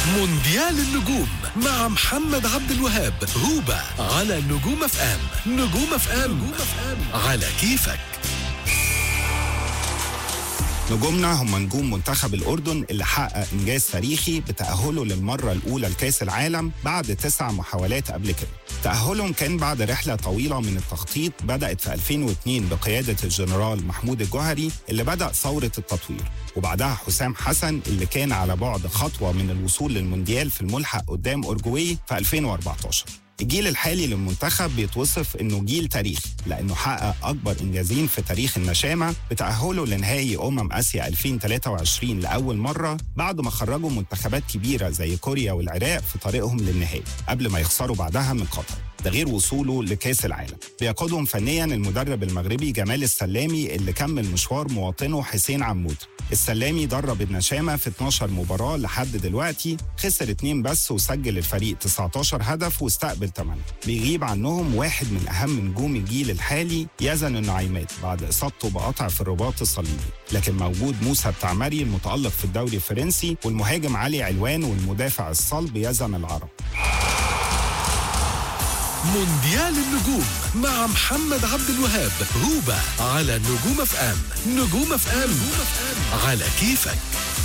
مونديال النجوم مع محمد عبد الوهاب هوبا على نجوم اف ام نجوم اف ام على كيفك نجومنا هم نجوم منتخب الأردن اللي حقق إنجاز تاريخي بتأهله للمرة الأولى لكأس العالم بعد تسع محاولات قبل كده تأهلهم كان بعد رحلة طويلة من التخطيط بدأت في 2002 بقيادة الجنرال محمود الجوهري اللي بدأ ثورة التطوير وبعدها حسام حسن اللي كان على بعد خطوة من الوصول للمونديال في الملحق قدام أورجواي في 2014 الجيل الحالي للمنتخب بيتوصف انه جيل تاريخي لانه حقق اكبر انجازين في تاريخ النشامه بتاهله لنهائي امم اسيا 2023 لاول مره بعد ما خرجوا منتخبات كبيره زي كوريا والعراق في طريقهم للنهائي قبل ما يخسروا بعدها من قطر ده غير وصوله لكاس العالم بيقودهم فنيا المدرب المغربي جمال السلامي اللي كمل مشوار مواطنه حسين عمود السلامي درب النشامة في 12 مباراة لحد دلوقتي خسر اتنين بس وسجل الفريق 19 هدف واستقبل 8 بيغيب عنهم واحد من أهم نجوم الجيل الحالي يزن النعيمات بعد إصابته بقطع في الرباط الصليبي لكن موجود موسى التعمري المتألق في الدوري الفرنسي والمهاجم علي علوان والمدافع الصلب يزن العرب مونديال النجوم مع محمد عبد الوهاب هوبا على نجوم اف ام نجوم اف ام على كيفك